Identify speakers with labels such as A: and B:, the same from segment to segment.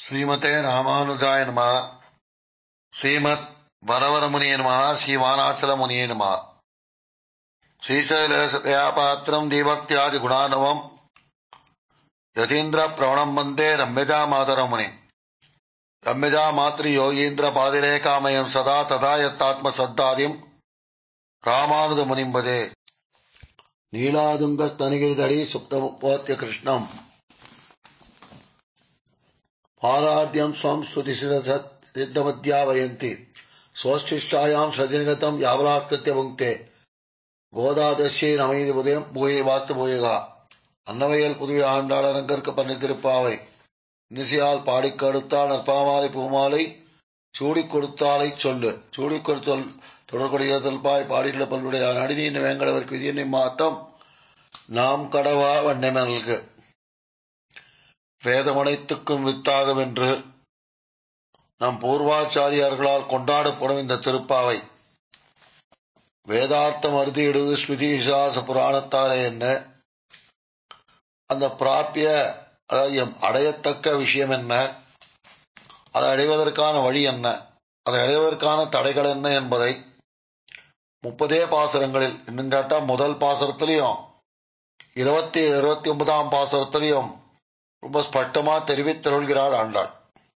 A: ஸ்ரீமதே ராமானுஜாய நம ஸ்ரீமத் வரவரமுனிய நம ஸ்ரீவானாச்சல முனிய நம ஸ்ரீசைலேசதயா பாத்திரம் தீபக்தியாதி குணானவம் யதீந்திர பிரவணம் வந்தே ரம்யஜா மாதர முனி ரம்யஜா மாத்ரி யோகீந்திர பாதிரேகாமயம் சதா ததா யத்தாத்ம சத்தாதிம் ராமானுஜ முனிம்பதே நீலாதுங்க தனிகிரிதடி சுப்தமுப்போத்திய கிருஷ்ணம் பாராட்யம் ஸ்வம் ஸ்துதி சித்தமத்யா வயந்தி சோஷ்டிஷ்டாயாம் சஜனிகதம் யாவலாட்கிருத்திய புங்கே கோதாதசியை நமைதி உதயம் பூயை வாத்து பூயகா அன்னவையல் புதுவை ஆண்டாள் அரங்கற்கு பண்ணி திருப்பாவை நிசியால் பாடிக் கடுத்தாள் நற்பாமாலை பூமாலை சூடிக் கொடுத்தாலை சொல்லு சூடிக் கொடுத்தல் தொடர்புடைய தொல்பாய் பாடியுள்ள பல்லுடைய நடினீன வேங்கடவர்க்கு விதியனை மாத்தம் நாம் கடவா வண்ணமல்கு வேதமனைத்துக்கும் வித்தாகும் என்று நம் பூர்வாச்சாரியார்களால் கொண்டாடப்படும் இந்த திருப்பாவை வேதார்த்தம் அறுதியிடுவது ஸ்மிருதி விசுவாச புராணத்தாலே என்ன அந்த பிராப்பிய அடையத்தக்க விஷயம் என்ன அதை அடைவதற்கான வழி என்ன அதை அடைவதற்கான தடைகள் என்ன என்பதை முப்பதே பாசுரங்களில் இன்னும் கேட்டா முதல் பாசுரத்திலையும் இருபத்தி இருபத்தி ஒன்பதாம் பாசுரத்திலையும் ரொம்ப ஸ்பஷ்டமா தெரிவித்தருள்கிறார் ஆண்டாள்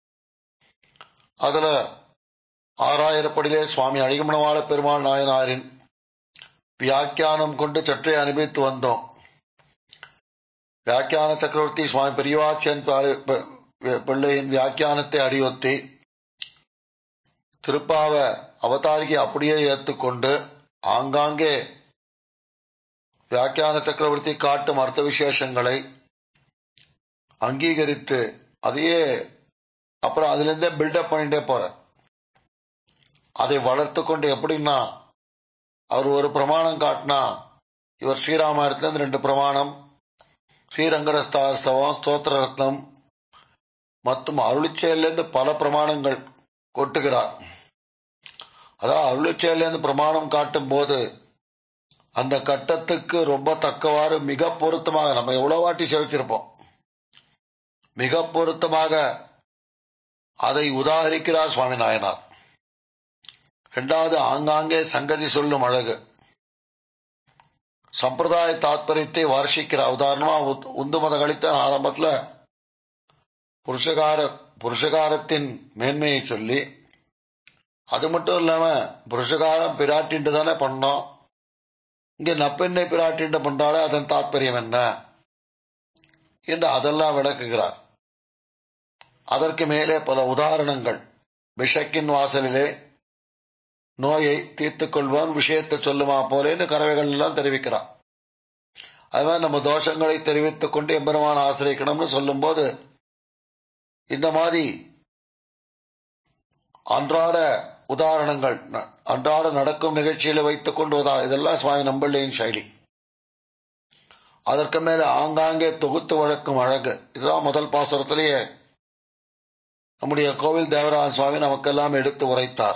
A: அதுல ஆறாயிரப்படிலே சுவாமி அழிகமணவாள பெருமாள் நாயனாரின் வியாக்கியானம் கொண்டு சற்றே அனுபவித்து வந்தோம் வியாக்கியான சக்கரவர்த்தி சுவாமி பெரியவாச்சன் பிள்ளையின் வியாக்கியானத்தை அடியொத்தி திருப்பாவ அவதாரிகை அப்படியே ஏற்றுக்கொண்டு ஆங்காங்கே வியாக்கியான சக்கரவர்த்தி காட்டும் அர்த்த விசேஷங்களை அங்கீகரித்து அதையே அப்புறம் அதுல இருந்தே பில்டப் பண்ணிட்டே போற அதை வளர்த்து கொண்டு எப்படின்னா அவர் ஒரு பிரமாணம் காட்டினா இவர் ஸ்ரீராமாயணத்துல இருந்து ரெண்டு பிரமாணம் ஸ்ரீரங்கரஸ்தாஸ்தவம் ஸ்தோத்திர ரத்னம் மற்றும் அருளிச்செயலிருந்து பல பிரமாணங்கள் கொட்டுகிறார் அதாவது அருளிச்செயலிருந்து பிரமாணம் காட்டும் போது அந்த கட்டத்துக்கு ரொம்ப தக்கவாறு மிக பொருத்தமாக நம்ம எவ்வளவு வாட்டி சேவிச்சிருப்போம் மிக பொருத்தமாக அதை உதாகரிக்கிறார் சுவாமி நாயனார் இரண்டாவது ஆங்காங்கே சங்கதி சொல்லும் அழகு சம்பிரதாய தாத்பரியத்தை வார்ஷிக்கிறார் உதாரணமா உந்து மத கழித்த ஆரம்பத்துல புருஷகார புருஷகாரத்தின் மேன்மையை சொல்லி அது மட்டும் இல்லாம புருஷகாரம் பிராட்டின்ட்டு தானே பண்ணோம் இங்க நப்பெண்ணை பிராட்டின்ட்டு பண்றாலே அதன் தாத்பரியம் என்ன என்று அதெல்லாம் விளக்குகிறார் அதற்கு மேலே பல உதாரணங்கள் விஷக்கின் வாசலிலே நோயை தீர்த்துக் கொள்வான் விஷயத்தை சொல்லுமா போலேன்னு கறவைகள் எல்லாம் தெரிவிக்கிறார் அதுமாதிரி நம்ம தோஷங்களை தெரிவித்துக் கொண்டு எம்பெருமான ஆசிரியக்கணும்னு சொல்லும் போது இந்த மாதிரி அன்றாட உதாரணங்கள் அன்றாட நடக்கும் நிகழ்ச்சியில வைத்துக் கொண்டு உதாரணம் இதெல்லாம் சுவாமி நம்பள்ளியின் சைலி அதற்கு மேல ஆங்காங்கே தொகுத்து வழக்கும் அழகு இதுதான் முதல் பாசுரத்திலேயே நம்முடைய கோவில் தேவராஜ சுவாமி நமக்கெல்லாம் எடுத்து உரைத்தார்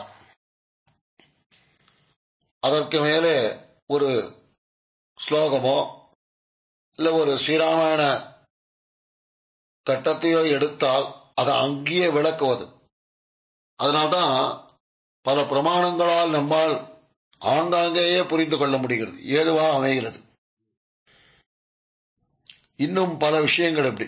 A: அதற்கு மேலே ஒரு ஸ்லோகமோ இல்ல ஒரு ஸ்ரீராமாயண கட்டத்தையோ எடுத்தால் அதை அங்கேயே விளக்குவது அதனால்தான் பல பிரமாணங்களால் நம்மால் ஆங்காங்கேயே புரிந்து கொள்ள முடிகிறது ஏதுவா அமைகிறது இன்னும் பல விஷயங்கள் எப்படி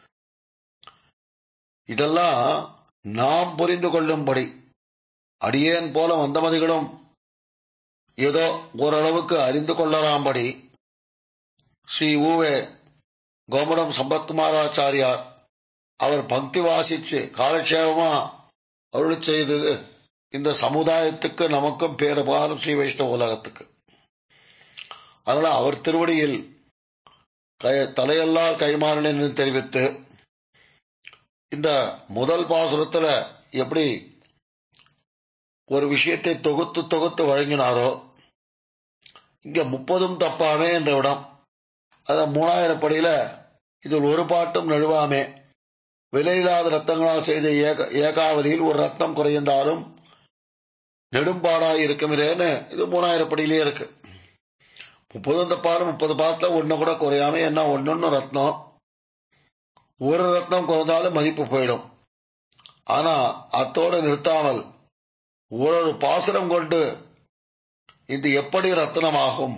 A: இதெல்லாம் நாம் புரிந்து கொள்ளும்படி அடியேன் போல வந்தமதிகளும் ஏதோ ஓரளவுக்கு அறிந்து கொள்ளலாம்படி ஸ்ரீ ஊவே கோமடம் சம்பத்குமாராச்சாரியார் அவர் பக்தி வாசிச்சு காலக்ஷேபமா அருள் செய்தது இந்த சமுதாயத்துக்கு நமக்கும் பேரபாலும் ஸ்ரீ வைஷ்ணவ உலகத்துக்கு அதனால அவர் திருவடியில் தலையெல்லாம் கைமாறலன்னு தெரிவித்து இந்த முதல் பாசுரத்துல எப்படி ஒரு விஷயத்தை தொகுத்து தொகுத்து வழங்கினாரோ இங்க முப்பதும் தப்பாமே என்ற இடம் அதான் மூணாயிரம் படியில இதில் ஒரு பாட்டும் நழுவாமே விலையில்லாத ரத்தங்களால் செய்த ஏக ஏகாவதியில் ஒரு ரத்தம் குறைந்தாலும் நெடும்பாடாய் இருக்குமிரேன்னு இது மூணாயிரம் படியிலே இருக்கு முப்பதும் தப்பாலும் முப்பது பாட்டுல ஒண்ணு கூட குறையாம என்ன ஒன்னொன்னு ரத்னம் ஒரு ரத்னம் குறைந்தாலும் மதிப்பு போயிடும் ஆனா அத்தோடு நிறுத்தாமல் ஒரு பாசுரம் கொண்டு இது எப்படி ரத்னமாகும்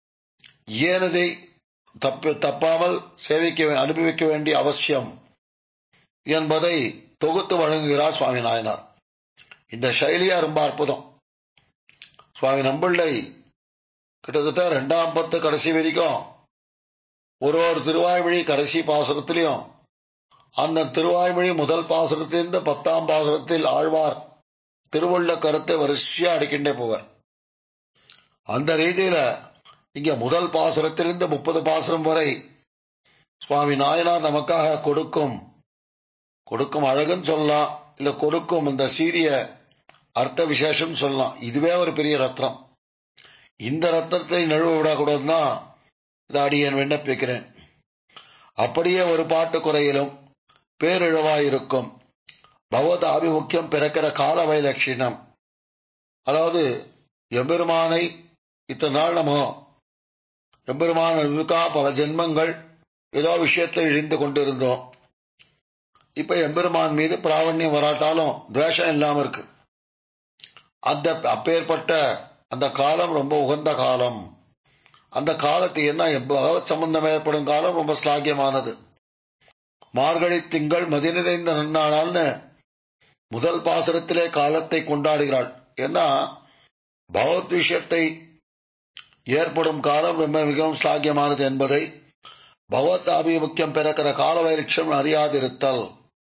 A: ஏனதை தப்பு தப்பாமல் சேவிக்க அனுபவிக்க வேண்டிய அவசியம் என்பதை தொகுத்து வழங்குகிறார் சுவாமி நாயனார் இந்த சைலியா ரொம்ப அற்புதம் சுவாமி நம்பிள்ளை கிட்டத்தட்ட ரெண்டாம் பத்து கடைசி வரைக்கும் ஒரு ஒரு திருவாய்மொழி கடைசி பாசுரத்திலையும் அந்த திருவாய்மொழி முதல் பாசுரத்திலிருந்து பத்தாம் பாசுரத்தில் ஆழ்வார் திருவுள்ள கருத்தை வரிசையா அடிக்கின்றே போவார் அந்த ரீதியில இங்க முதல் பாசுரத்திலிருந்து முப்பது பாசுரம் வரை சுவாமி நாயனார் நமக்காக கொடுக்கும் கொடுக்கும் அழகுன்னு சொல்லலாம் இல்ல கொடுக்கும் இந்த சீரிய அர்த்த விசேஷம் சொல்லலாம் இதுவே ஒரு பெரிய ரத்னம் இந்த ரத்தத்தை நழுவ விடக்கூடாதுன்னா இதை அடியேன் விண்ணப்பிக்கிறேன் அப்படியே ஒரு பாட்டு குறையிலும் பேரிழவாயிருக்கும் பகவத் ஆபிமுக்கியம் பிறக்கிற கால வைலட்சிணம் அதாவது எம்பெருமானை இத்தனை நாள் நம்ம எம்பெருமான இருக்கா பல ஜென்மங்கள் ஏதோ விஷயத்துல இழிந்து கொண்டிருந்தோம் இப்ப எம்பெருமான் மீது பிராவண்யம் வராட்டாலும் துவேஷம் இல்லாம இருக்கு அந்த அப்பேற்பட்ட அந்த காலம் ரொம்ப உகந்த காலம் அந்த காலத்தை என்ன பகவத் சம்பந்தம் ஏற்படும் காலம் ரொம்ப ஸ்லாகியமானது மார்கழி திங்கள் மதி நிறைந்த நன்னாளால்னு முதல் பாசுரத்திலே காலத்தை கொண்டாடுகிறாள் ஏன்னா பகவத் விஷயத்தை ஏற்படும் காலம் ரொம்ப மிகவும் ஸ்லாகியமானது என்பதை பகவத் ஆபிமுக்கியம் பிறக்கிற கால வைரட்சம் அறியாதிருத்தல்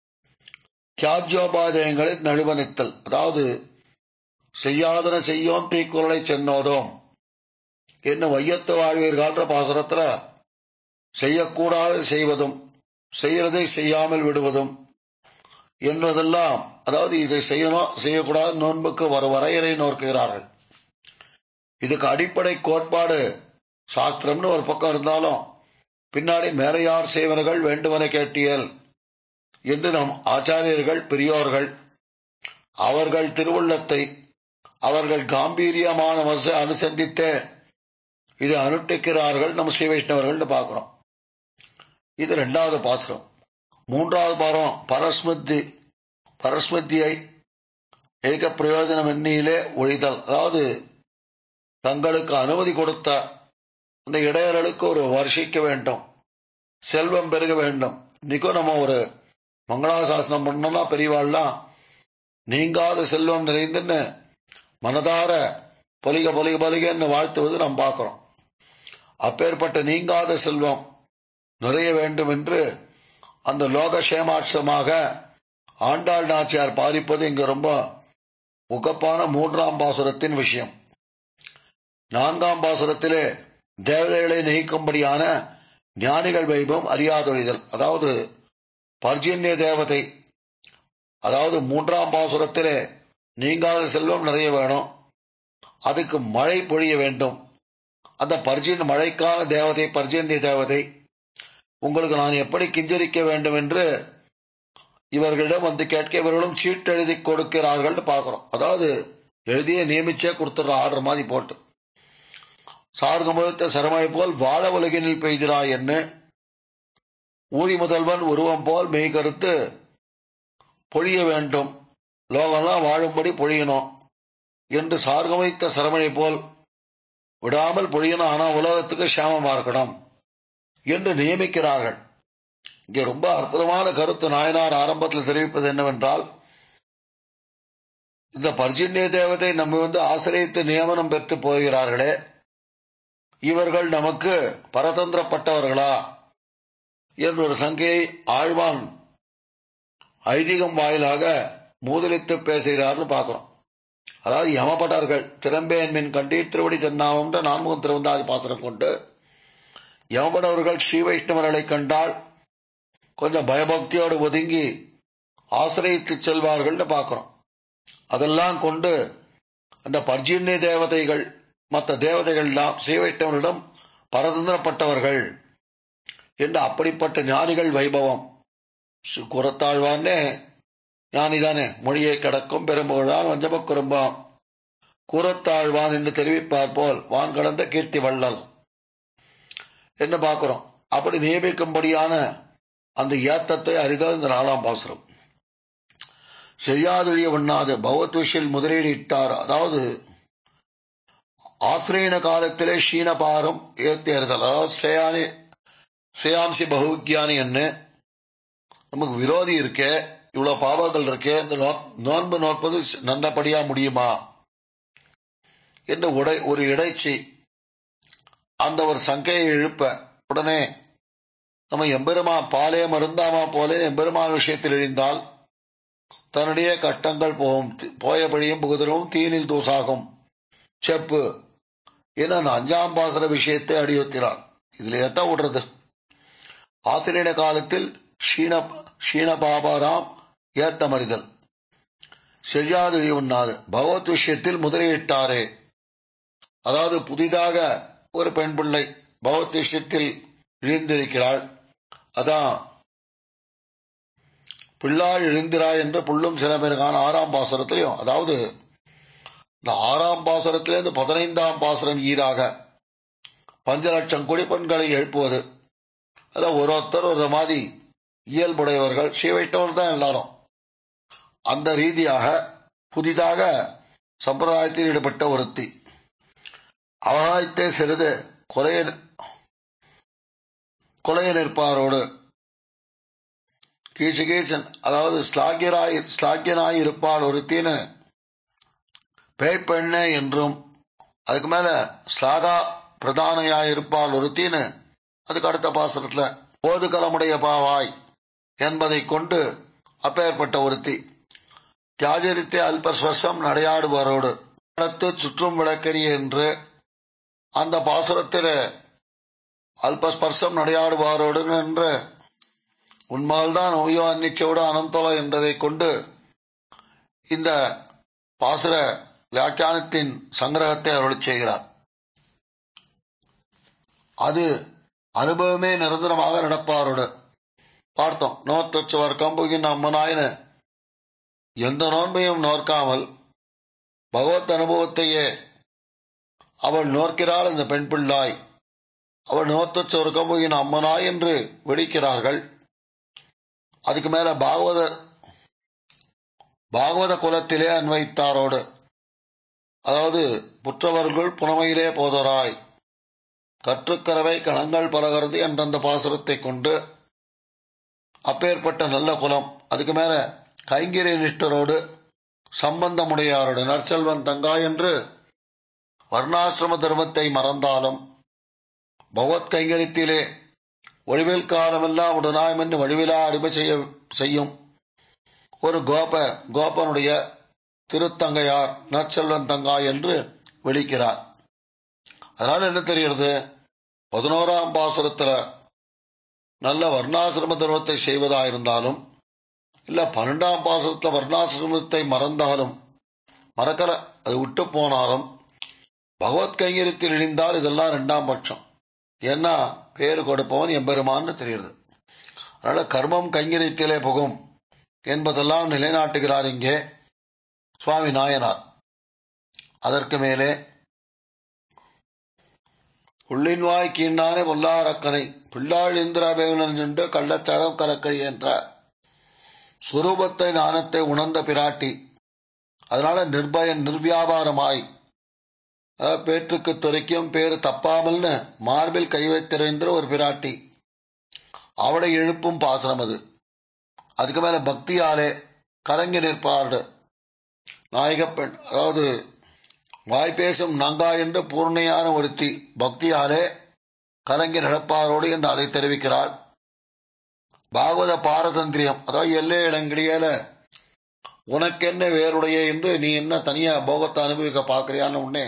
A: தியாஜ்யோபாதயங்களை நழுவனித்தல் அதாவது செய்யாதன செய்யோம் தீக்குறளை சென்னோதோம் என்ன வையத்து வாழ்வீர்கள்ன்ற பாசுரத்துல செய்யக்கூடாது செய்வதும் செய்யறதை செய்யாமல் விடுவதும் என்பதெல்லாம் அதாவது இதை செய்யணும் செய்யக்கூடாது நோன்புக்கு வர வரையறை நோக்குகிறார்கள் இதுக்கு அடிப்படை கோட்பாடு சாஸ்திரம்னு ஒரு பக்கம் இருந்தாலும் பின்னாடி மேலையார் செய்வர்கள் வேண்டுவன கேட்டியல் என்று நம் ஆச்சாரியர்கள் பெரியோர்கள் அவர்கள் திருவுள்ளத்தை அவர்கள் காம்பீரியமான அனுசந்தித்தே இதை அனுஷ்டிக்கிறார்கள் நம்ம ஸ்ரீ வைஷ்ணவர்கள் பார்க்கிறோம் இது ரெண்டாவது பாசுரம் மூன்றாவது பாரம் பரஸ்மத்தி பரஸ்மத்தியை ஏக பிரயோஜனம் எண்ணியிலே ஒழிதல் அதாவது தங்களுக்கு அனுமதி கொடுத்த அந்த இடையர்களுக்கு ஒரு வருஷிக்க வேண்டும் செல்வம் பெருக வேண்டும் இன்னைக்கும் நம்ம ஒரு மங்களாசாசனம் பண்ணோம்னா பெரியவாள்லாம் நீங்காத செல்வம் நிறைந்துன்னு மனதார பொலிக பொலிக பொலிகன்னு வாழ்த்துவது நாம் பார்க்கிறோம் அப்பேற்பட்ட நீங்காத செல்வம் நிறைய வேண்டும் என்று அந்த லோகசேமாட்சமாக ஆண்டாள் நாச்சியார் பாதிப்பது இங்கு ரொம்ப உகப்பான மூன்றாம் பாசுரத்தின் விஷயம் நான்காம் பாசுரத்திலே தேவதைகளை நெய்க்கும்படியான ஞானிகள் வைபவம் அறியாதொழிதல் அதாவது பர்ஜன்ய தேவதை அதாவது மூன்றாம் பாசுரத்திலே நீங்காத செல்வம் நிறைய வேணும் அதுக்கு மழை பொழிய வேண்டும் அந்த பர்ஜின் மழைக்கான தேவதை பர்ஜன்ய தேவதை உங்களுக்கு நான் எப்படி கிஞ்சரிக்க வேண்டும் என்று இவர்களிடம் வந்து கேட்க இவர்களும் சீட்டு எழுதி கொடுக்கிறார்கள் பார்க்கிறோம் அதாவது எழுதிய நியமிச்சே கொடுத்துடுற ஆர்டர் மாதிரி போட்டு சார்கமுகத்த சரமழை போல் வாழ உலகினில் பெய்கிறாய் என்ன ஊரி முதல்வன் உருவம் போல் மெய் கருத்து பொழிய வேண்டும் லோகம்லாம் வாழும்படி பொழியணும் என்று சார்கமைத்த சரமழை போல் விடாமல் பொழியணும் ஆனா உலகத்துக்கு சேமமா இருக்கணும் என்று நியமிக்கிறார்கள் இங்கே ரொம்ப அற்புதமான கருத்து நாயனார் ஆரம்பத்தில் தெரிவிப்பது என்னவென்றால் இந்த பர்ஜன்ய தேவதை நம்ம வந்து ஆசிரியத்து நியமனம் பெற்று போகிறார்களே இவர்கள் நமக்கு பரதந்திரப்பட்டவர்களா என்ற ஒரு சங்கையை ஆழ்வான் ஐதீகம் வாயிலாக மூதலித்து பேசுகிறார்னு பார்க்கிறோம் அதாவது யமப்பட்டார்கள் திறம்பேன் மின் கண்டீர் திருவடி தென்னாவும் நான்முகம் திருவந்தாதி பாசனம் கொண்டு யமபடவர்கள் ஸ்ரீ வைஷ்ணவர்களை கண்டால் கொஞ்சம் பயபக்தியோடு ஒதுங்கி ஆசிரியத்து செல்வார்கள்னு பார்க்கிறோம் அதெல்லாம் கொண்டு அந்த பர்ஜின்ய தேவதைகள் மற்ற தேவதைகள் எல்லாம் ஸ்ரீ வைஷ்ணவரிடம் பரதந்திரப்பட்டவர்கள் என்று அப்படிப்பட்ட ஞானிகள் வைபவம் குரத்தாழ்வானே ஞானிதானே மொழியை கடக்கும் பெரும்புகழான் வஞ்சம குறும்பாம் கூறத்தாழ்வான் என்று தெரிவிப்பார் போல் வான் கடந்த கீர்த்தி வள்ளல் என்ன பார்க்கிறோம் அப்படி நியமிக்கும்படியான அந்த ஏத்தத்தை அறிதல் இந்த நாலாம் பாசுரம் செய்யாதொழிய ஒண்ணாது பகவத்விஷில் முதலீடு இட்டார் அதாவது ஆசிரியன காலத்திலே ஷீனபாரம் ஏத்தேறுதல் அதாவது ஸ்ரேயானி ஸ்ரேயாம்சி பகுவிக்யானி என்ன நமக்கு விரோதி இருக்கே இவ்வளவு பாவங்கள் இருக்கே இந்த நோன்பு நோற்பது நல்லபடியா முடியுமா என்று உடை ஒரு இடைச்சி அந்த ஒரு சங்கையை எழுப்ப உடனே நம்ம எம்பெருமா பாலே மருந்தாமா போலே எம்பெருமான் விஷயத்தில் எழுந்தால் தன்னுடைய கட்டங்கள் போகும் போயபடியும் புகுதலும் தீனில் தூசாகும் செப்பு என அந்த அஞ்சாம் பாசன விஷயத்தை அடியுறுத்தினான் இதுல எத்த விடுறது ஆசிரியன காலத்தில் ஷீன ஷீன பாபாராம் ஏத்தமறிதல் செய்யாது உண்ணாது பகவத் விஷயத்தில் முதலீட்டாரே அதாவது புதிதாக ஒரு பெண் பிள்ளை பகவத் விஷயத்தில் இழிந்திருக்கிறாள் அதான் பிள்ளாள் எழுந்திராய் என்று புள்ளும் சில பேருக்கான ஆறாம் பாசுரத்திலையும் அதாவது இந்த ஆறாம் பாசுரத்திலிருந்து பதினைந்தாம் பாசுரம் ஈராக பஞ்ச லட்சம் குடிப்பெண்களை எழுப்புவது அதான் ஒரு ஒருத்தர் ஒரு மாதிரி இயல்புடையவர்கள் ஸ்ரீவைஷ்ணவர் தான் எல்லாரும் அந்த ரீதியாக புதிதாக சம்பிரதாயத்தில் ஈடுபட்ட ஒருத்தி அவகாயத்தை சிறிது கொலைய கொலைய நிற்பாரோடு கீசுகீசன் அதாவது ஸ்லாகியராய் ஸ்லாகியனாய் இருப்பாள் ஒருத்தின்னு பேய்ப்பெண்ணே என்றும் அதுக்கு மேல ஸ்லாகா பிரதானையாய் இருப்பாள் ஒருத்தின்னு அதுக்கு அடுத்த பாசனத்துல போது கலமுடைய பாவாய் என்பதை கொண்டு அப்பேற்பட்ட ஒருத்தி தியாஜரித்தே அல்பஸ்வசம் நடையாடுவாரோடு நடத்து சுற்றும் விளக்கரி என்று அந்த பாசுரத்தில் அல்பஸ்பர்சம் நடையாடுவாரோடு என்று உண்மையில்தான் ஓயோ அன்னிச்சோடு அனந்தோல என்றதை கொண்டு இந்த பாசுர வியாக்கியானத்தின் சங்கிரகத்தை அருள் செய்கிறார் அது அனுபவமே நிரந்தரமாக நடப்பாரோடு பார்த்தோம் நோத்தச்சுவர் கம்புகின் அம்மனாயின எந்த நோன்பையும் நோர்க்காமல் பகவத் அனுபவத்தையே அவள் நோக்கிறாள் இந்த பெண் பிள்ளாய் அவள் நோத்தச்சோர் கம்புகின் அம்மனாய் என்று வெடிக்கிறார்கள் அதுக்கு மேல பாகவத பாகவத குலத்திலே அன்வைத்தாரோடு அதாவது புற்றவர்கள் புனமையிலே போதராய் கற்றுக்கரவை கணங்கள் பலகிறது என்ற அந்த பாசுரத்தை கொண்டு அப்பேற்பட்ட நல்ல குலம் அதுக்கு மேல கைங்கிரி நிஷ்டரோடு சம்பந்தமுடையாரோடு நற்செல்வன் தங்கா என்று வர்ணாசிரம தர்மத்தை மறந்தாலும் பகவத் கைங்கரியத்திலே ஒழிவில் காலமெல்லாம் உடனாயம் என்று வடிவிலா அடிமை செய்ய செய்யும் ஒரு கோப கோபனுடைய திருத்தங்கையார் நற்செல்வன் தங்கா என்று விழிக்கிறார் அதனால என்ன தெரிகிறது பதினோராம் பாசுரத்துல நல்ல வர்ணாசிரம தர்மத்தை செய்வதாயிருந்தாலும் இல்ல பன்னெண்டாம் பாசுரத்துல வர்ணாசிரமத்தை மறந்தாலும் மறக்கல அது விட்டு போனாலும் பகவத் கைங்கரியத்தில் இணைந்தால் இதெல்லாம் இரண்டாம் பட்சம் ஏன்னா பேரு கொடுப்பவன் எம்பெருமான்னு தெரியுது அதனால கர்மம் கைங்கரியத்திலே புகும் என்பதெல்லாம் நிலைநாட்டுகிறார் இங்கே சுவாமி நாயனார் அதற்கு மேலே உள்ளின்வாய் கீண்டானே பொல்லாரக்கனை பிள்ளாள் இந்திராபேவனஞ்சு கள்ளத்தடம் கலக்கழி என்ற சுரூபத்தை ஞானத்தை உணர்ந்த பிராட்டி அதனால நிர்பயன் நிர்வியாபாரமாய் பேற்றுக்கு துறைக்கும் பேரு தப்பாமல்னு மார்பில் கை வைத்திருந்த ஒரு பிராட்டி அவளை எழுப்பும் பாசனம் அது அதுக்கு மேல பக்தியாலே கலங்கி நிற்பாடு நாயக பெண் அதாவது வாய் பேசும் நங்கா என்று பூர்ணையான ஒருத்தி பக்தியாலே கலங்கி நடப்பாரோடு என்று அதை தெரிவிக்கிறாள் பாகவத பாரதந்திரியம் அதாவது எல்லை இளங்கிலியால உனக்கு என்ன வேறுடைய என்று நீ என்ன தனியா போகத்தை அனுபவிக்க பார்க்கிறியான்னு உடனே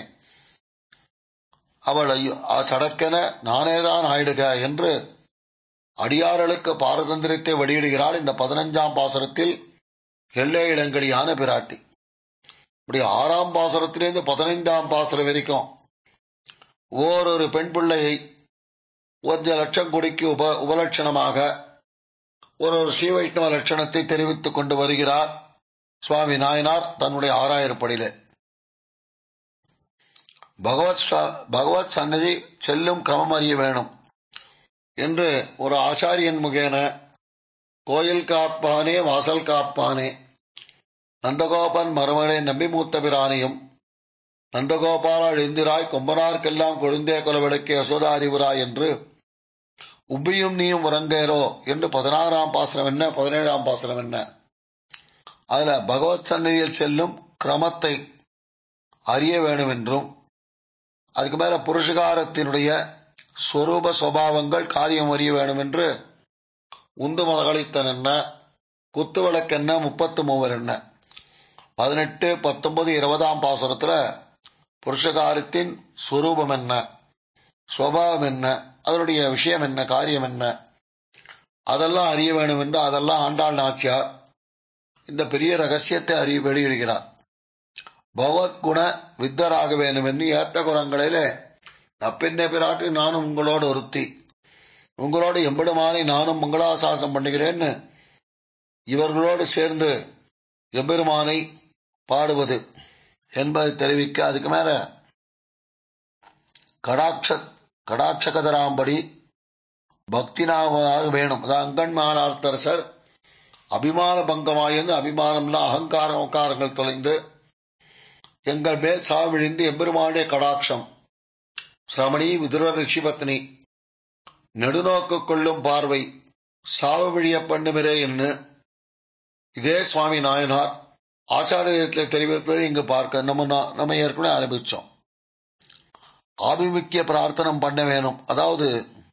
A: அவள் சடக்கென நானேதான் ஆயிடுக என்று அடியார்களுக்கு பாரதந்திரத்தை வெளியிடுகிறாள் இந்த பதினஞ்சாம் பாசனத்தில் எல்லை இளங்கலியான பிராட்டி இப்படி ஆறாம் பாசனத்திலிருந்து பதினைந்தாம் பாசனம் வரைக்கும் ஓரொரு பெண் பிள்ளையை கொஞ்ச லட்சம் கோடிக்கு உப உபலட்சணமாக ஒரு ஒரு ஸ்ரீ வைஷ்ணவ லட்சணத்தை தெரிவித்துக் கொண்டு வருகிறார் சுவாமி நாயனார் தன்னுடைய ஆறாயிரப்படியிலே பகவத் பகவத் சன்னதி செல்லும் கிரமம் அறிய வேணும் என்று ஒரு ஆச்சாரியன் முகேன கோயில் காப்பானே வாசல் காப்பானே நந்தகோபன் மருமகனை நம்பி மூத்த பிரானையும் நந்தகோபாலா எழுந்திராய் கொம்பனார்க்கெல்லாம் கொழுந்தே குலவிளக்கே யசோதாதிபுராய் என்று உப்பியும் நீயும் உறங்கேரோ என்று பதினாறாம் பாசனம் என்ன பதினேழாம் பாசனம் என்ன அதுல பகவத் சந்நிதியில் செல்லும் கிரமத்தை அறிய வேண்டும் என்றும் அதுக்கு மேல புருஷகாரத்தினுடைய ஸ்வரூப சுவாவங்கள் காரியம் அறிய வேண்டும் என்று உந்து மகளித்தன் என்ன குத்து விளக்கென்ன முப்பத்து மூவர் என்ன பதினெட்டு பத்தொன்பது இருபதாம் பாசுரத்துல புருஷகாரத்தின் சுரூபம் என்ன சுவாவம் என்ன அதனுடைய விஷயம் என்ன காரியம் என்ன அதெல்லாம் அறிய வேண்டும் என்று அதெல்லாம் ஆண்டாள் நாச்சியார் இந்த பெரிய ரகசியத்தை அறிய வெளியிடுகிறார் பகவத்குண வித்தராக வேண்டும் என்று ஏத்த குரங்களிலே நப்பின்ன பிராட்டி நானும் உங்களோடு ஒருத்தி உங்களோடு எம்பெருமானை நானும் மங்களாசாசனம் பண்ணுகிறேன்னு இவர்களோடு சேர்ந்து எம்பெருமானை பாடுவது என்பதை தெரிவிக்க அதுக்கு மேல கடாட்ச கடாட்சகதராம்படி பக்தினாவதாக வேணும் அதான் அங்கன்மானார்த்தரசர் அபிமான பங்கமாயிருந்து அபிமானம்னா அகங்கார உக்காரங்கள் தொலைந்து எங்கள் மேல் சாவிழிந்து எம்பெருமானுடைய கடாட்சம் சிரமணி விதுர ரிஷிபத்னி நெடுநோக்கு கொள்ளும் பார்வை சாவு விழிய பண்ணுமிரே என்று இதே சுவாமி நாயனார் ஆச்சாரியத்தில் தெரிவிப்பதை இங்கு பார்க்க நம்ம நம்ம ஏற்கனவே ஆரம்பிச்சோம் ஆபிமுக்கிய பிரார்த்தனம் பண்ண வேணும் அதாவது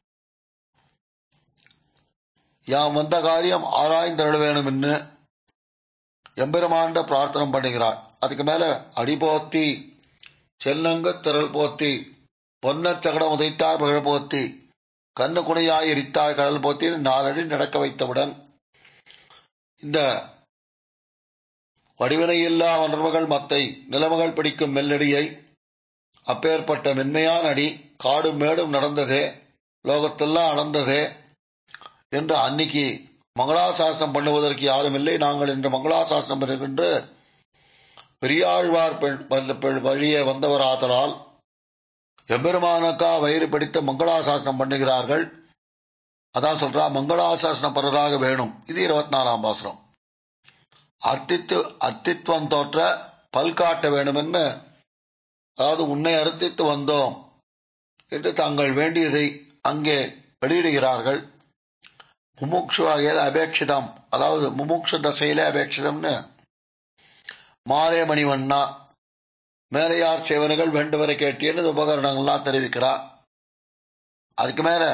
A: யாம் வந்த காரியம் ஆராய்ந்தருள வேணும் என்று எம்பெருமாண்ட பிரார்த்தனம் பண்ணுகிறார் அதுக்கு மேல அடிபோத்தி செல்லங்க திரள் போத்தி பொன்ன சகடம் உதைத்தாய் புகழ் போத்தி கண்ணு குணையாய் எரித்தாய் கடல் போத்தி நாலடி நடக்க வைத்தவுடன் இந்த வடிவினையில்லா உணர்வுகள் மத்தை நிலமகள் பிடிக்கும் மெல்லடியை அப்பேற்பட்ட மென்மையான அடி காடும் மேடும் நடந்ததே லோகத்தெல்லாம் அளந்ததே என்று அன்னைக்கு மங்களாசாசனம் பண்ணுவதற்கு யாரும் இல்லை நாங்கள் இன்று மங்களாசாசனம் இருக்கின்ற பெரியாழ்வார் வழியே வந்தவராதலால் எம்பெருமானுக்கா வயிறு படித்த மங்களாசாசனம் பண்ணுகிறார்கள் அதான் சொல்றா மங்களாசாசனம் பரதாக வேணும் இது இருபத்தி நாலாம் பாசுரம் அர்த்தித்து அர்த்தித்வம் தோற்ற பல்காட்ட வேண்டும் என்று அதாவது உன்னை அர்த்தித்து வந்தோம் என்று தாங்கள் வேண்டியதை அங்கே வெளியிடுகிறார்கள் முமுட்சு வகையில் அபேட்சிதம் அதாவது முமுட்சு தசையில அபேட்சிதம்னு மாலே மணிவண்ணா மேலையார் சேவர்கள் வேண்டுவரை கேட்டியன்னு உபகரணங்கள்லாம் தெரிவிக்கிறார் அதுக்கு மேல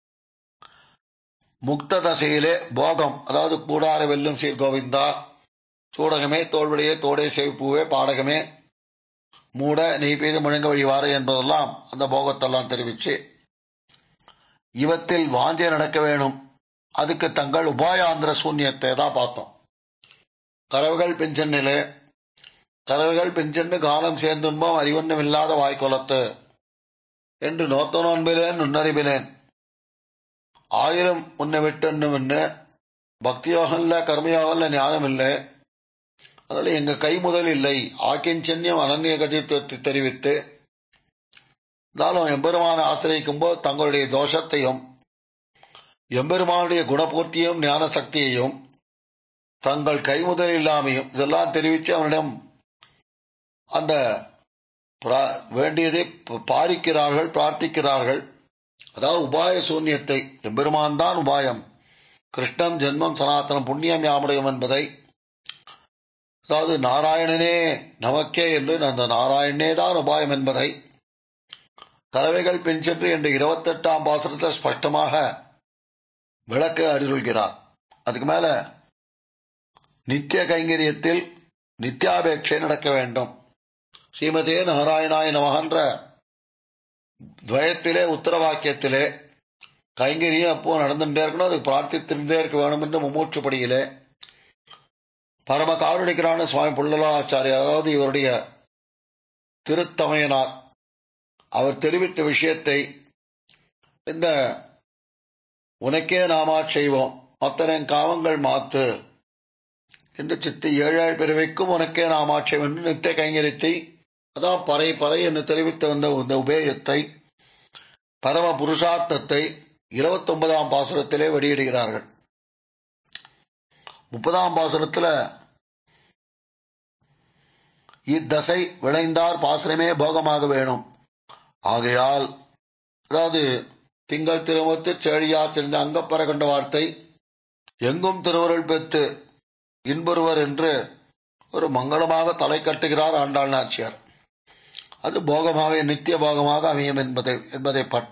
A: முக்த தசையிலே போகம் அதாவது கூடார வெல்லும் சீர் கோவிந்தா சூடகமே தோல்வழியே தோடே செவிப்பூவே பாடகமே மூட நீ பெய்து முழங்க வழிவாறு என்பதெல்லாம் அந்த போகத்தெல்லாம் தெரிவிச்சு இவத்தில் வாஞ்சை நடக்க வேணும் அதுக்கு தங்கள் உபாயாந்திர சூன்யத்தை தான் பார்த்தோம் கரவுகள் பெஞ்சென்னிலே கரவுகள் பெஞ்சென்று காலம் சேர்ந்துன்போம் அறிவொன்னும் இல்லாத வாய்க்கொலத்து என்று நோத்த நோன்பிலேன் நுண்ணறிவிலேன் ஆயிரம் உன்னை விட்டு என்ன பக்தியோகம் இல்ல கர்மயோகம் இல்ல ஞானம் இல்லை அதனால எங்க கை முதல் இல்லை ஆக்கிஞ்சன்யம் அனநிய கதித்துவத்தை தெரிவித்து இருந்தாலும் எம்பெருமான ஆசிரியக்கும் போது தங்களுடைய தோஷத்தையும் எம்பெருமானுடைய குணபூர்த்தியும் ஞான சக்தியையும் தங்கள் கைமுதல் இல்லாமையும் இதெல்லாம் தெரிவித்து அவனிடம் அந்த வேண்டியதை பாரிக்கிறார்கள் பிரார்த்திக்கிறார்கள் அதாவது உபாய சூன்யத்தை எம்பெருமான் தான் உபாயம் கிருஷ்ணம் ஜென்மம் சனாத்தனம் புண்ணியம் யாமுடையம் என்பதை அதாவது நாராயணனே நமக்கே என்று அந்த நாராயணனே தான் உபாயம் என்பதை கலவைகள் பின்சென்று என்ற இருபத்தெட்டாம் பாசுரத்தை ஸ்பஷ்டமாக விளக்க அறிவுறுகிறார் அதுக்கு மேல நித்திய கைங்கரியத்தில் நித்தியாபேட்சை நடக்க வேண்டும் ஸ்ரீமதே நாராயணாய நமகன்ற துவயத்திலே உத்தரவாக்கியத்திலே கைங்கரியம் அப்போ நடந்துட்டே இருக்கணும் அது பிரார்த்தித்திருந்தே இருக்க வேணும் என்று மும்மூற்றுப்படியிலே பரம காருணிகரான சுவாமி புள்ளலாச்சாரியார் அதாவது இவருடைய திருத்தமையனார் அவர் தெரிவித்த விஷயத்தை இந்த உனக்கே நாமா செய்வோம் மத்தனின் காவங்கள் மாத்து என்று சித்தி ஏழாள் பிறவைக்கும் உனக்கே நாமா செய்வோம் என்று நித்திய கைங்கரியத்தை அதான் பறை பறை என்று தெரிவித்த வந்த இந்த உபேயத்தை பரம புருஷார்த்தத்தை இருபத்தி ஒன்பதாம் பாசுரத்திலே வெளியிடுகிறார்கள் முப்பதாம் பாசுரத்துல இத்தசை விளைந்தார் பாசனமே போகமாக வேணும் ஆகையால் அதாவது திங்கள் திருமுத்து செழியார் தெரிந்த அங்கப்பற கொண்ட வார்த்தை எங்கும் திருவருள் பெற்று இன்புறுவர் என்று ஒரு மங்களமாக தலை கட்டுகிறார் ஆண்டாள் நாச்சியார் அது போகமாக நித்திய போகமாக அமையும் என்பதை என்பதை பற்ற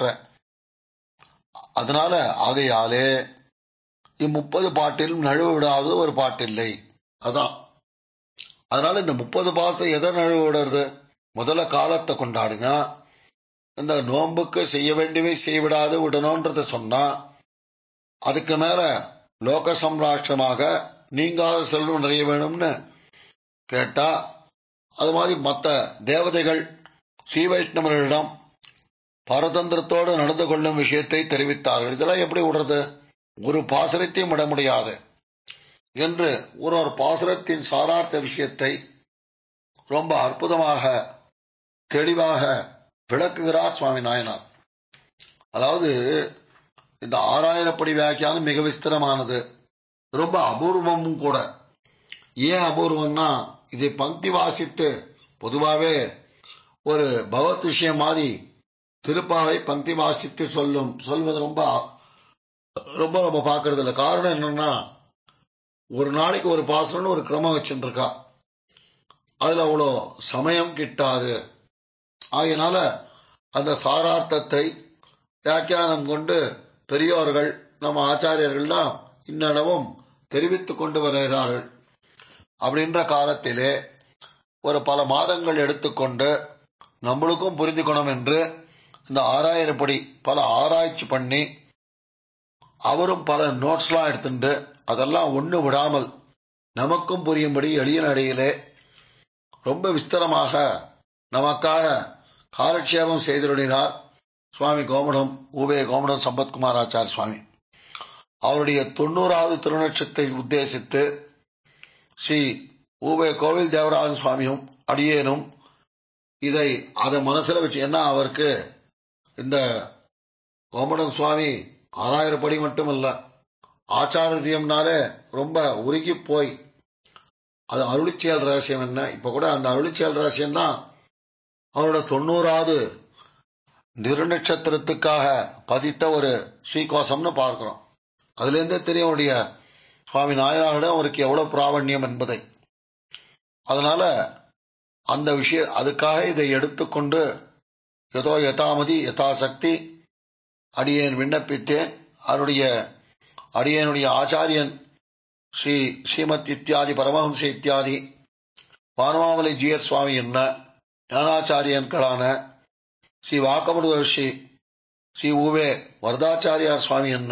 A: அதனால ஆகையாலே இம்முப்பது பாட்டிலும் நழுவ விடாத ஒரு பாட்டில்லை அதான் அதனால இந்த முப்பது பாட்டை எதை நழுவ விடுறது முதல்ல காலத்தை கொண்டாடுங்க இந்த நோன்புக்கு செய்ய வேண்டியவை செய்விடாது விடணும்ன்றத சொன்னா அதுக்கு மேல லோக சம்ராஷ்டிரமாக நீங்காத செல்வம் நிறைய வேணும்னு கேட்டா அது மாதிரி மற்ற தேவதைகள் ஸ்ரீ வைஷ்ணவர்களிடம் பரதந்திரத்தோடு நடந்து கொள்ளும் விஷயத்தை தெரிவித்தார்கள் இதெல்லாம் எப்படி விடுறது ஒரு பாசனத்தையும் விட முடியாது என்று ஒரு ஒரு பாசுரத்தின் சாரார்த்த விஷயத்தை ரொம்ப அற்புதமாக தெளிவாக விளக்குகிறார் சுவாமி நாயனார் அதாவது இந்த ஆறாயிரப்படி வியாக்கியானம் மிக விஸ்திரமானது ரொம்ப அபூர்வமும் கூட ஏன் அபூர்வம்னா இதை பங்கி வாசித்து பொதுவாகவே ஒரு பகவத் விஷயம் மாதிரி திருப்பாவை பங்கி வாசித்து சொல்லும் சொல்வது ரொம்ப ரொம்ப ரொம்ப பார்க்கறது இல்லை காரணம் என்னன்னா ஒரு நாளைக்கு ஒரு பாசனம்னு ஒரு கிரமம் வச்சுருக்கா அதுல அவ்வளோ சமயம் கிட்டாது ஆகையினால அந்த சாரார்த்தத்தை வியாக்கியானம் கொண்டு பெரியோர்கள் நம்ம ஆச்சாரியர்கள்லாம் இன்னளவும் தெரிவித்துக் கொண்டு வருகிறார்கள் அப்படின்ற காலத்திலே ஒரு பல மாதங்கள் எடுத்துக்கொண்டு நம்மளுக்கும் புரிந்துக்கணும் என்று இந்த ஆறாயிரப்படி பல ஆராய்ச்சி பண்ணி அவரும் பல நோட்ஸ்லாம் எடுத்துட்டு அதெல்லாம் ஒன்று விடாமல் நமக்கும் புரியும்படி எளிய நடையிலே ரொம்ப விஸ்தரமாக நமக்காக காலட்சேபம் செய்திருளினார் சுவாமி கோமடம் ஊவே கோமடம் சம்பத்குமார் ஆச்சார் சுவாமி அவருடைய தொண்ணூறாவது திருநட்சத்தை உத்தேசித்து ஸ்ரீ ஊவே கோவில் தேவராஜன் சுவாமியும் அடியேனும் இதை அதை மனசுல வச்சு என்ன அவருக்கு இந்த கோமடம் சுவாமி ஆறாயிரம் படி மட்டும் இல்ல ஆச்சாரதியம்னாலே ரொம்ப உருகி போய் அது அருளிச்செயல் ரகசியம் என்ன இப்ப கூட அந்த அருளிச்செயல் ரகசியம் தான் அவரோட தொண்ணூறாவது திருநட்சத்திரத்துக்காக பதித்த ஒரு ஸ்ரீகோசம்னு பார்க்கிறோம் அதுல இருந்தே தெரியும் அவருடைய சுவாமி நாயனாரிடம் அவருக்கு எவ்வளவு பிராவண்யம் என்பதை அதனால அந்த விஷய அதுக்காக இதை எடுத்துக்கொண்டு ஏதோ யதாமதி யதாசக்தி அடியேன் விண்ணப்பித்தேன் அவருடைய அடியனுடைய ஆச்சாரியன் ஸ்ரீ ஸ்ரீமத் இத்தியாதி பரமஹம்ச இத்தியாதி வானமாமலை ஜியர் சுவாமி என்ன ஞானாச்சாரியன்களான ஸ்ரீ வாக்கமடுதர்ஷி ஸ்ரீ ஊவே வரதாச்சாரியார் சுவாமி என்ன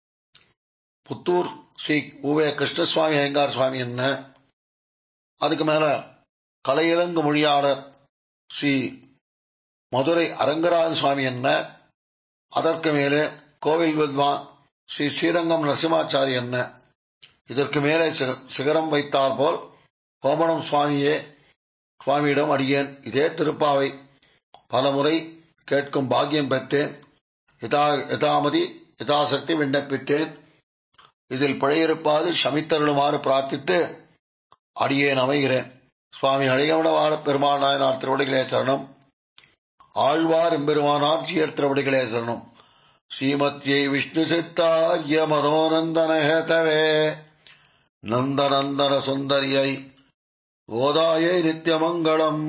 A: புத்தூர் ஸ்ரீ ஊவே கிருஷ்ணசுவாமி ஐயங்கார் சுவாமி என்ன அதுக்கு மேல கலையிலங்கு மொழியாளர் ஸ்ரீ மதுரை அரங்கராஜ சுவாமி என்ன அதற்கு மேலே கோவில் வித்வான் ஸ்ரீ ஸ்ரீரங்கம் நரசிம்மாச்சாரி என்ன இதற்கு மேலே சிகரம் வைத்தார் போல் கோமணம் சுவாமியே சுவாமியிடம் அடியேன் இதே திருப்பாவை பலமுறை கேட்கும் பாக்கியம் பெற்றேன் யதா யதாமதி யதாசக்தி விண்ணப்பித்தேன் இதில் பிழையிருப்பாது சமித்தருளுமாறு பிரார்த்தித்து அடியேன் அமைகிறேன் சுவாமி அழிகமடவார பெருமாள் நாயனார் திருவடிகளே சரணம் ஆழ்வார் எம்பெருமானார் ஜியர் திருவடிகளே சரணம் ஸ்ரீமத்யை விஷ்ணு சித்தாரிய மனோநந்தன ஹேதவே நந்தநந்தன சுந்தரியை கோதாயை நித்தியமங்கலம்